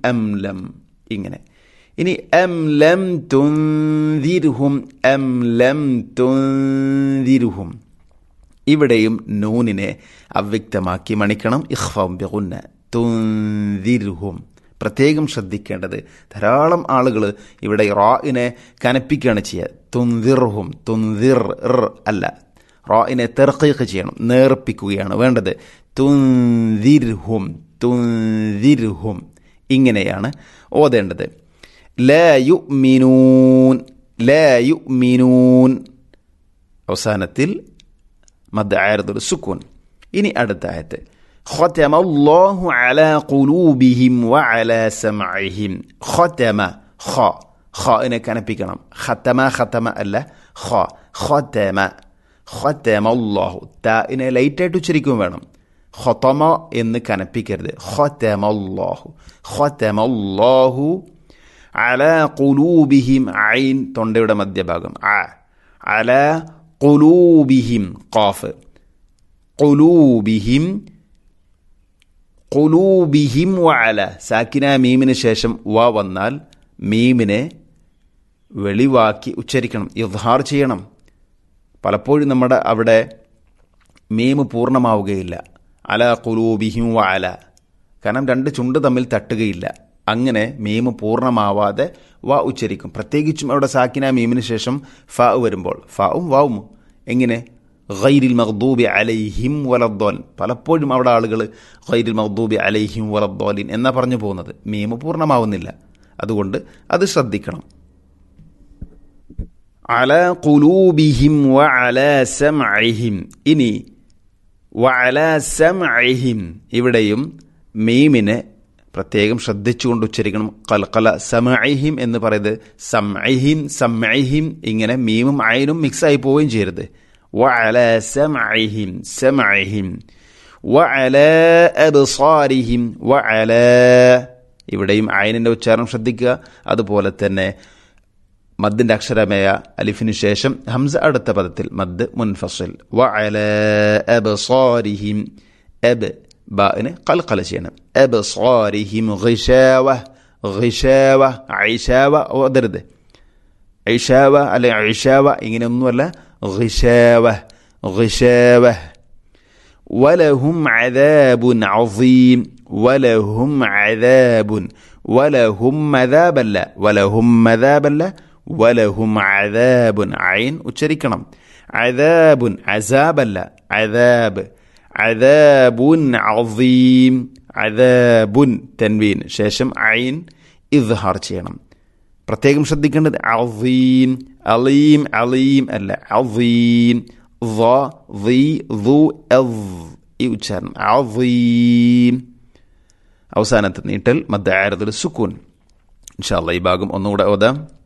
M ലം ഇങ്ങനെ ഇനി എം ലം തുന്തിരുഹും എം ലം തുന്തിരുഹും ഇവിടെയും നൂനിനെ അവ്യക്തമാക്കി മണിക്കണം ഇഖ്ഫം ബിഗുന്ന തുന്തിരുഹും പ്രത്യേകം ശ്രദ്ധിക്കേണ്ടത് ധാരാളം ആളുകൾ ഇവിടെ റായിനെ കനപ്പിക്കുകയാണ് ചെയ്യുക തുന്തിർഹും തുന്തിർ അല്ല റായിനെ തെർക്കീക്ക് ചെയ്യണം നേർപ്പിക്കുകയാണ് വേണ്ടത് തുന്തിർഹും തുന്തിർഹും ഇങ്ങനെയാണ് ഓതേണ്ടത് ലായു മിനൂൻ ലായു മിനൂൻ അവസാനത്തിൽ മദ് ആയതുൽ സുക്കൂൻ ഇനി അടുത്ത ആയത്ത് ختم الله على قلوبهم وعلى سمعهم ختم خ خ إنك أنا بيكنام ختم ختم ألا خ ختم ختم الله تا إن ليتة تشريكم വേണം ختم എന്ന് കനപ്പിക്കരുത് ختم الله ختم الله على قلوبهم عين തൊണ്ടയുടെ മധ്യഭാഗം ആ على قلوبهم قاف قلوبهم കുലൂബിഹിം വഅല സാക്കിന മീമിന് ശേഷം വ വന്നാൽ മീമിനെ വെളിവാക്കി ഉച്ചരിക്കണം ഇദ്ഹാർ ചെയ്യണം പലപ്പോഴും നമ്മുടെ അവിടെ മീമ് പൂർണ്ണമാവുകയില്ല അല കുലൂബിഹിം വഅല കാരണം രണ്ട് ചുണ്ട് തമ്മിൽ തട്ടുകയില്ല അങ്ങനെ മീമ് പൂർണ്ണമാവാതെ വ ഉച്ചരിക്കും പ്രത്യേകിച്ചും അവിടെ സാക്കിന മീമിന് ശേഷം ഫ വരുമ്പോൾ ഫവും വാവും എങ്ങനെ ഗൈരിൽ മഖ്ദൂബി അലൈഹിം വലദ്ദോൻ പലപ്പോഴും അവിടെ ആളുകൾ ഗൈരിൽ മഖ്ദൂബി അലൈഹിം വലദ്ദോലിൻ എന്നാ പറഞ്ഞു പോകുന്നത് മീമ് പൂർണ്ണമാവുന്നില്ല അതുകൊണ്ട് അത് ശ്രദ്ധിക്കണം അല കുലൂബിഹിം വ അല സമഇഹിം ഇനി വ അല സമഇഹിം ഇവിടെയും മീമിനെ പ്രത്യേകം ശ്രദ്ധിച്ചുകൊണ്ട് ഉച്ചരിക്കണം കൽക്കല സമഇഹിം എന്ന് പറയുന്നത് സംഇഹിം സംഇഹിം ഇങ്ങനെ മീമും അയനും മിക്സ് ആയി പോവുകയും ചെയ്യരുത് وعلى سمعهم سمعهم وعلى أبصارهم وعلى ഇവിടെയും അയനിൻ്റെ ഉച്ചാരണം ശ്രദ്ധിക്കുക അതുപോലെ തന്നെ മദ്ദിൻ്റെ അക്ഷരമായ അലിഫിനു ശേഷം ഹംസ അടുത്ത പദത്തിൽ മദ് മുൻഫസിൽ വഅല അബ്സാരിഹിം അബ് ബാഇന് ഖൽഖല ചെയ്യണം അബ്സാരിഹിം ഗിശാവ ഗിശാവ ഐശാവ ഓതരുത് ഐഷാവ അല്ലെ ഐഷാവ ഇങ്ങനെയൊന്നുമല്ല غشاوة غشاوة ولهم عذاب عظيم ولهم عذاب ولهم مذاب لا ولهم مذاب لا ولهم عذاب عين ഉച്ചരിക്കണം عذاب عذاب لا عذاب عذاب عظيم عذاب تنوين ശേഷം عين ഇദ്ഹാർ ചെയ്യണം പ്രത്യേകം ശ്രദ്ധിക്കേണ്ടത് അളീം അലീം അലീം അല്ല അളീം ഈ ഉച്ചാരണം അളീം അവസാനത്തെ നീട്ടൽ മദ്ദാരതുൽ സുക്കൂൻ ഇൻഷാല്ല ഈ ഭാഗം ഒന്നുകൂടെ ഓതാം